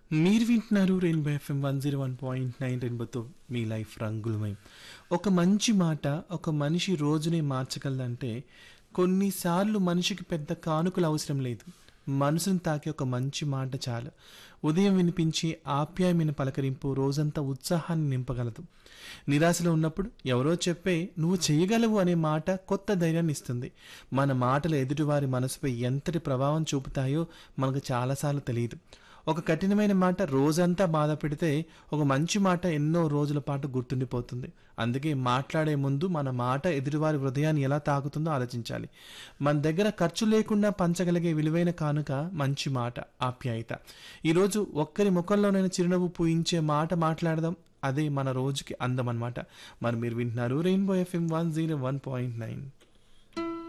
మీరు వింటున్నారు rainbow FM one zero one point nine రెయిన్బోతో మీ లైఫ్ రంగులమయం ఒక మంచి మాట ఒక మనిషి రోజునే మార్చగలదంటే కొన్నిసార్లు మనిషికి పెద్ద కానుకలు అవసరం లేదు మనసును తాకే ఒక మంచి మాట చాలు ఉదయం వినిపించి ఆప్యాయమైన పలకరింపు రోజంతా ఉత్సాహాన్ని నింపగలదు నిరాశలో ఉన్నప్పుడు ఎవరో చెప్పే నువ్వు చేయగలవు అనే మాట కొత్త ధైర్యాన్ని ఇస్తుంది మన మాటలు ఎదుటివారి మనసుపై ఎంతటి ప్రభావం చూపుతాయో మనకు చాలాసార్లు తెలియదు ఒక కఠినమైన మాట రోజంతా బాధ పెడితే ఒక మంచి మాట ఎన్నో రోజుల పాటు గుర్తుండిపోతుంది అందుకే మాట్లాడే ముందు మన మాట ఎదుటివారి హృదయాన్ని ఎలా తాకుతుందో ఆలోచించాలి మన దగ్గర ఖర్చు లేకుండా పంచగలిగే విలువైన కానుక మంచి మాట ఆప్యాయత ఈరోజు ఒక్కరి ముఖంలోనైనా చిరునవ్వు పూయించే మాట మాట్లాడదాం అదే మన రోజుకి అందం అన్నమాట మరి మీరు వింటున్నారు rainbow FM one zero one point nine